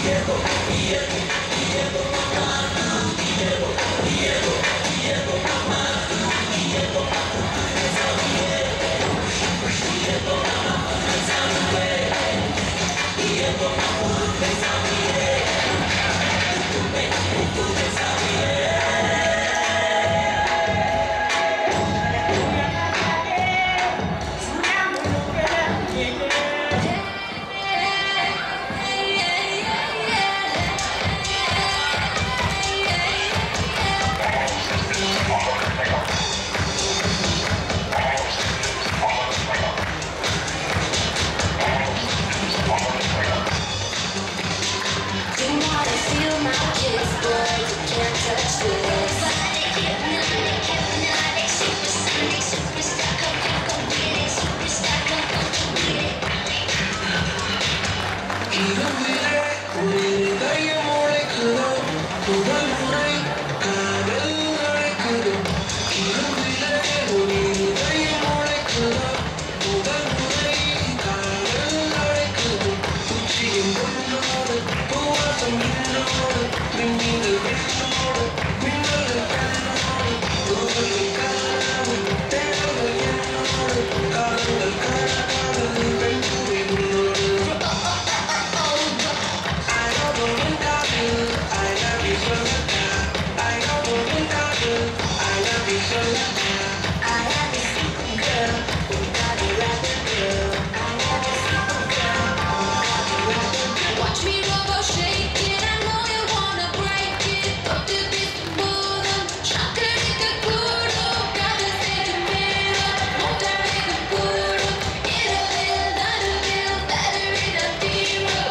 Watch me robo shake it, I know you wanna break it. But to be more than chocolate puro, cada sentimento, monta rico puro. It'll feel, that'll feel better in a hero.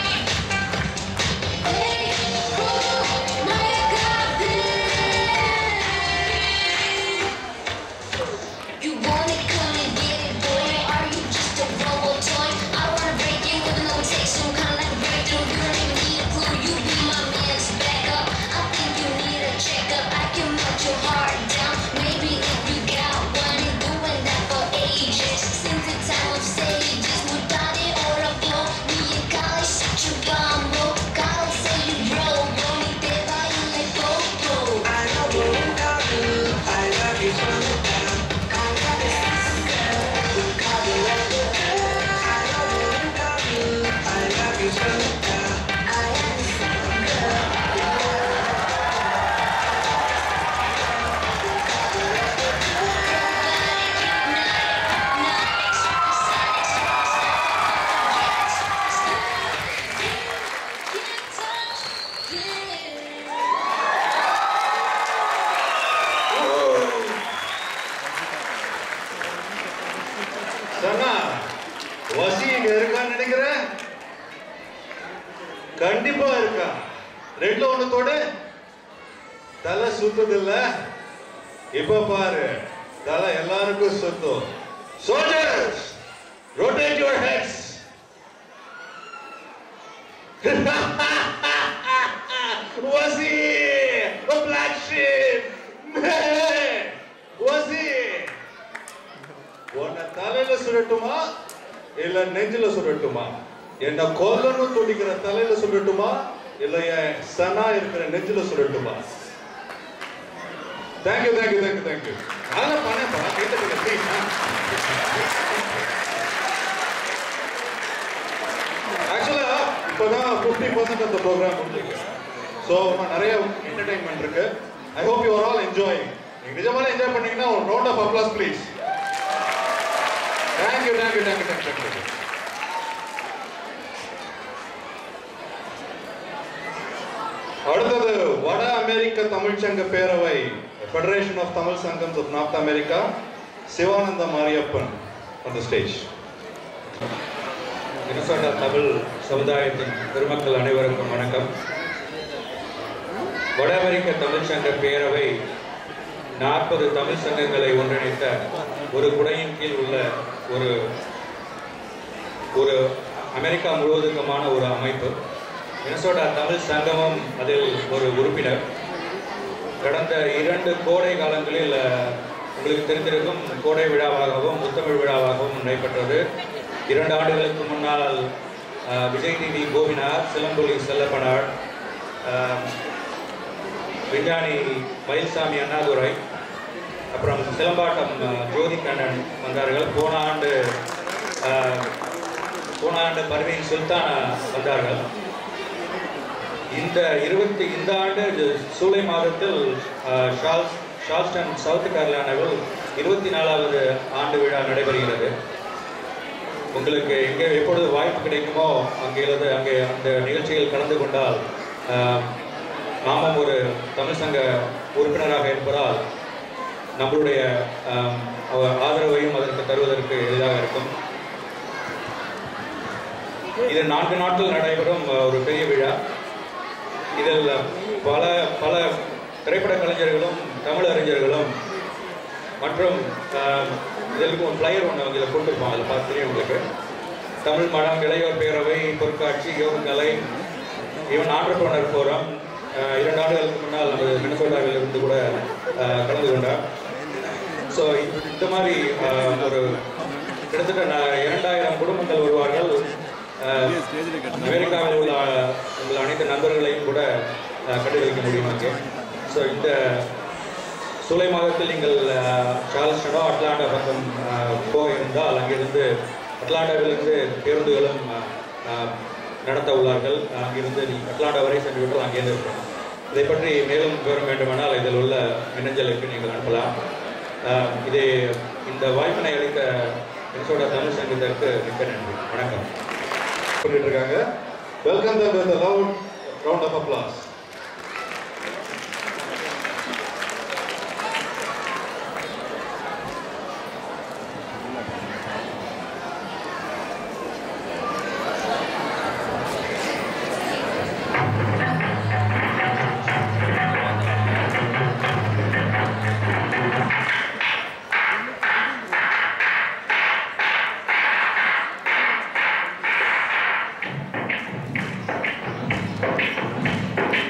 Hey, oh, my God, You want it, come and get it, boy. Are you just a robo toy? I wanna break it with no take, some kind of like a breakthrough. You don't even need a clue. You be my man's backup. I think you need a checkup. I can melt your heart down. Maybe if you got one, and doing that for ages. Since the time of sages, mutare ora flow. Me and Kali such a combo. Kali say you bro, bro. Ni te va y le go, bro. சனா வசி இங்க இருக்கான்னு நினைக்கிறேன் கண்டிப்பா இருக்கா ரெட்ல ஒண்ணு தொடு தலை சுத்துது இல்ல இப்ப பாரு தலை எல்லாருக்கும் சுத்தும் சோல்ஜர்ஸ் ரொட்டேட் யுவர் ஹெட்ஸ் வசி black sheep வசி உன்னை தலையில சுடட்டுமா இல்ல நெஞ்சில சுடட்டுமா என்ன கொல்லணும் துடிக்கிற தலையில சுடட்டுமா இல்ல என் சனா இருக்கிற நெஞ்சில சுடட்டுமா தேங்க்யூ தேங்க்யூ தேங்க்யூ தேங்க்யூ அதெல்லாம் பண்ணேன்ப்பா கேட்டுக்கல ப்ளீஸ் ஆக்சுவலா இப்போதான் ஃபிஃப்டி பர்சன்ட் அந்த ப்ரோக்ராம் முடிஞ்சிருக்கு ஸோ நிறைய என்டர்டைன்மெண்ட் இருக்கு I hope you are all enjoy நீங்க நிஜமான என்ஜாய் பண்ணீங்கன்னா ஒரு round of applause please thank you thank you thank you thank you thank you அடுத்தது வட அமெரிக்க தமிழ் சங்க பேரவை federation of Tamil Sangams of North America Sivananda Mariappan on the stage Minnesota Tamil சமுதாயத்தின் பெருமக்கள் அனைவருக்கும் வணக்கம் வட அமெரிக்க தமிழ் சங்க பேரவை நாற்பது தமிழ் சங்கங்களை ஒன்றிணைத்த ஒரு குடையின் கீழ் உள்ள ஒரு ஒரு அமெரிக்கா முழுவதுக்குமான ஒரு அமைப்பு மினசோட்டா தமிழ் சங்கமம் அதில் ஒரு உறுப்பினர் கடந்த இரண்டு கோடை காலங்களில் அஹ், உங்களுக்கு தெரிந்திருக்கும் கோடை விழாவாகவும் முத்தமிழ் விழாவாகவும் நடைபெற்றது இரண்டு ஆண்டுகளுக்கு முன்னால் அஹ், விஜய் டிவி கோபிநாத் சிலம்பொலி செல்லப்பனார் அஹ், விஞ்ஞானி மயில்சாமி அண்ணாதுரை அப்புறம் சிலம்பாட்டம் அஹ், ஜோதி கண்ணன் வந்தார்கள் போன ஆண்டு அஹ், போன ஆண்டு பர்வீன் சுல்தானா வந்தார்கள் இந்த இருபத்தி இந்த ஆண்டு ஜூலை மாதத்தில் அஹ், ஷால்ஸ் ஷால்ஸ்டன் சவுத் கேரளானாவில் இருபத்தி நாலாவது ஆண்டு விழா நடைபெறுகிறது உங்களுக்கு எங்கே எப்பொழுது வாய்ப்பு கிடைக்குமோ அங்கே இருந்து அங்கே அந்த நிகழ்ச்சியில் கலந்து கொண்டால் அஹ், நாமும் ஒரு தமிழ் சங்க உறுப்பினராக இருப்பதால் நம்மளுடைய அஹ், அவ- ஆதரவையும் அதற்கு தருவதற்கு எளிதாக இருக்கும் இது நான்கு நாட்கள் நடைபெறும் அஹ், ஒரு பெரிய விழா இதில் பல பல திரைப்பட கலைஞர்களும் தமிழ் அறிஞர்களும் மற்றும் ஆஹ், இதற்கு ஒரு ஃப்ளையர் ஒன்று இதில் கொடுத்துருப்போம் அதில் பார்த்து தெரியும் உங்களுக்கு தமிழ் மடம் இளையோர் பேரவை பொற்காட்சி யோகக்கலை ஈவன் ஆண்டர்பனர் ஃபோரம் ஆஹ், இரண்டு ஆண்டுகளுக்கு முன்னால் நமது மினசோட்டாவில் இருந்து கூட ஆஹ், கலந்து கொண்டார் ஸோ இந்த மாதிரி ஆஹ், ஒரு கிட்டத்தட்ட ந- இரண்டாயிரம் குடும்பங்கள் வருவார்கள் ஆஹ், அமெரிக்காவில் உள்ள உங்கள் அனைத்து நண்பர்களையும் கூட ஆஹ், கண்டுகளிக்க முடியும் அங்கே ஸோ இந்த சூலை மாதத்தில் நீங்கள் ஆஹ், சார்ல்ஸ்டனோ அட்லாண்டா பக்கம் ஆஹ், போக இருந்தால் அங்கிருந்து அட்லாண்டாவிலிருந்து பேருந்துகளும் ஆஹ், ஆஹ், நடத்த உள்ளார்கள் அங்கிருந்து நீங்கள் அட்லாண்டா வரை சென்று விட்டால் அங்கேருந்து இருக்கும் இதை பற்றி மேலும் விவரம் வேண்டுமானால் இதில் உள்ள மின்னஞ்சலுக்கு நீங்கள் அனுப்பலாம் ஆஹ், இது இந்த வாய்ப்பினை அளித்த மின்சோட தமிழ் சங்கத்திற்கு மிக்க நன்றி வணக்கம் பண்ணிட்டு இருக்காங்க welcome them with loud round of applause Thank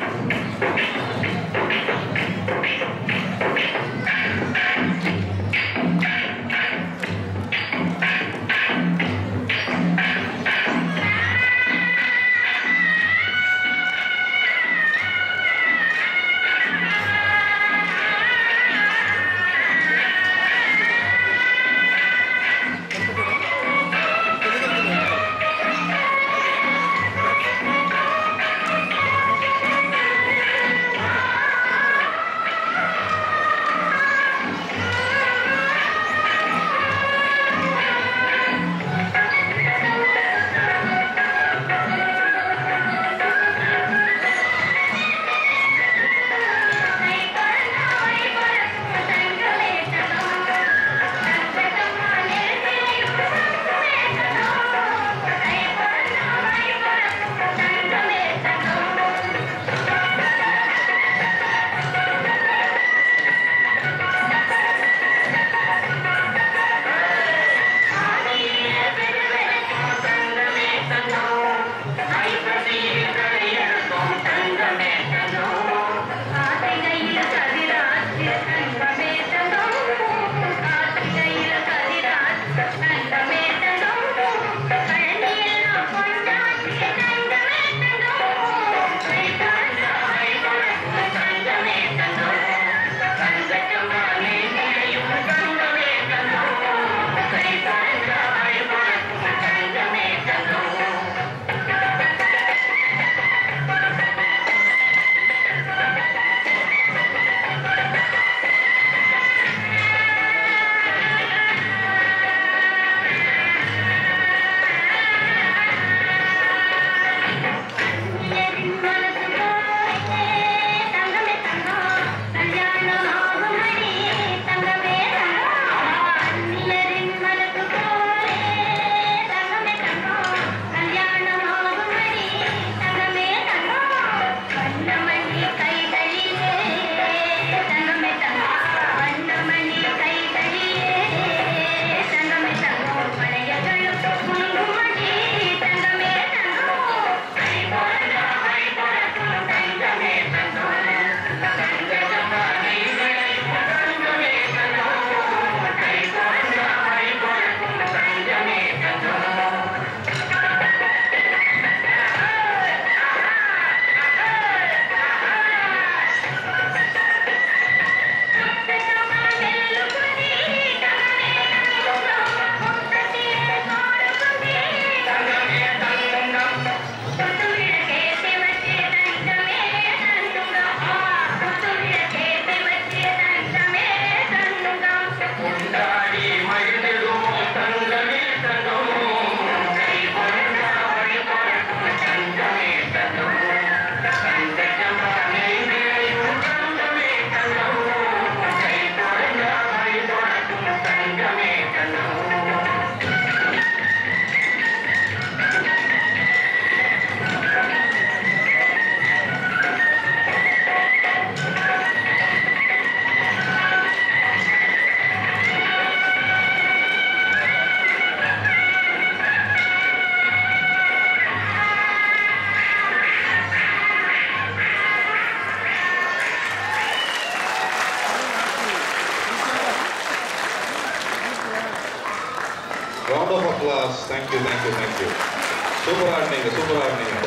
thank you thank you thank you சூப்பராக ஆடினீங்க சூப்பராக ஆடினீங்க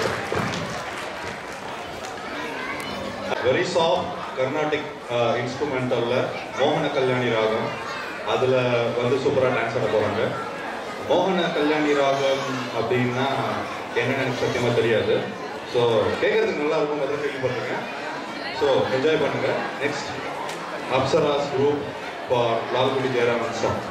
வெரி சாஃப்ட் கர்நாடிக் இன்ஸ்ட்ருமெண்டல்ல மோகன கல்யாணி ராகம் அதில் வந்து சூப்பராக டான்ஸ் ஆட போகிறாங்க மோகன கல்யாணி ராகம் அப்படின்னா என்னன்னு எனக்கு சத்தியமாக தெரியாது ஸோ கேட்கறதுக்கு நல்லா இருக்கும் போது கேள்விப்பட்டிருக்கேன் ஸோ என்ஜாய் பண்ணுங்க next Apsaras group for Lalgudi Jayaraman song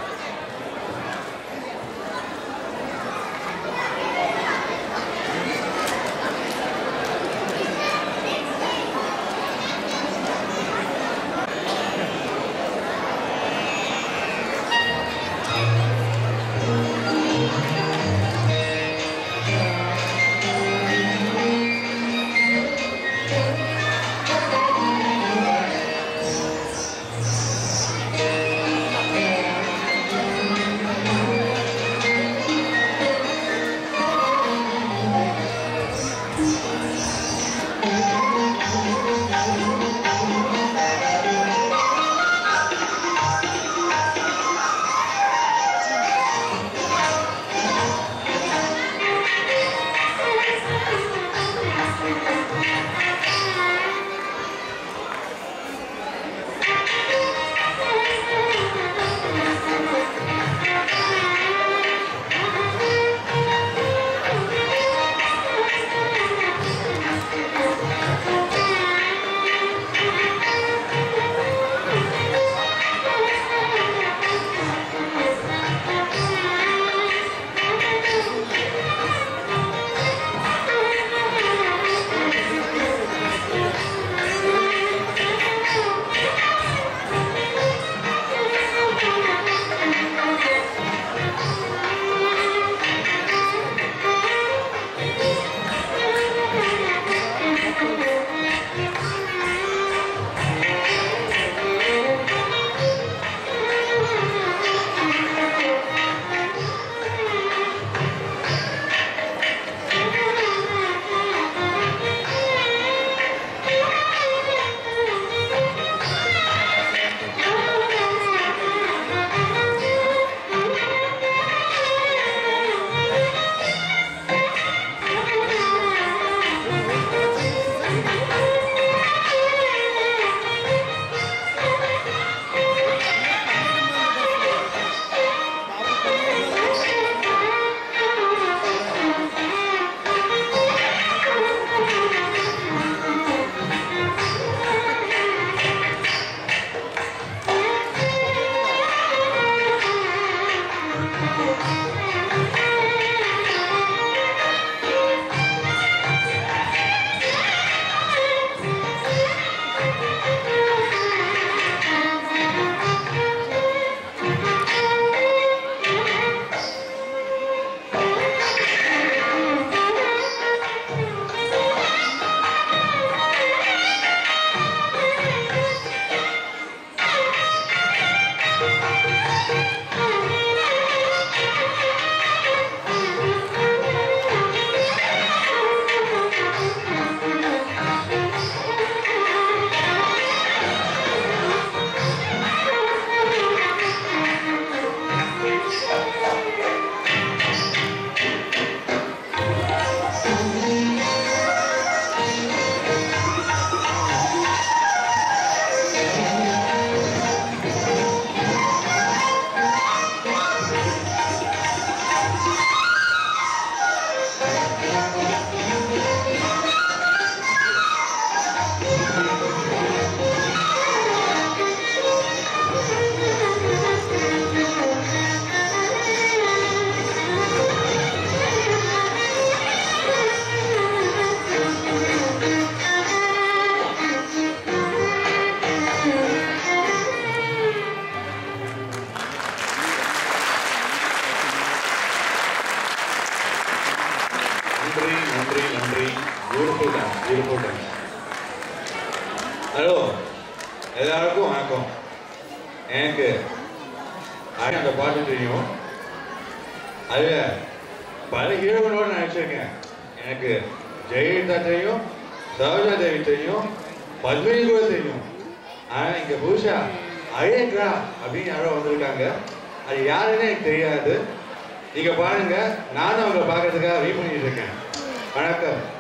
நன்றி நன்றி நன்றி beautiful dance beautiful dance hello எல்லாருக்கும் வணக்கம் எனக்கு அது அந்த பாட்டு தெரியும் அது பல ஹீரோகளோட நினைச்சிருக்கேன் எனக்கு ஜெயலலிதா தெரியும் சரோஜா தேவி தெரியும் பத்மினி கூட தெரியும் ஆனா இங்க புதுசா அழகா அப்படின்னு யாரோ வந்திருக்காங்க அது யாருன்னு எனக்கு தெரியாது நீங்க பாருங்க நானும் அவங்க பார்க்கறதுக்காக வெயிட் பண்ணிட்டு இருக்கேன் வணக்கம்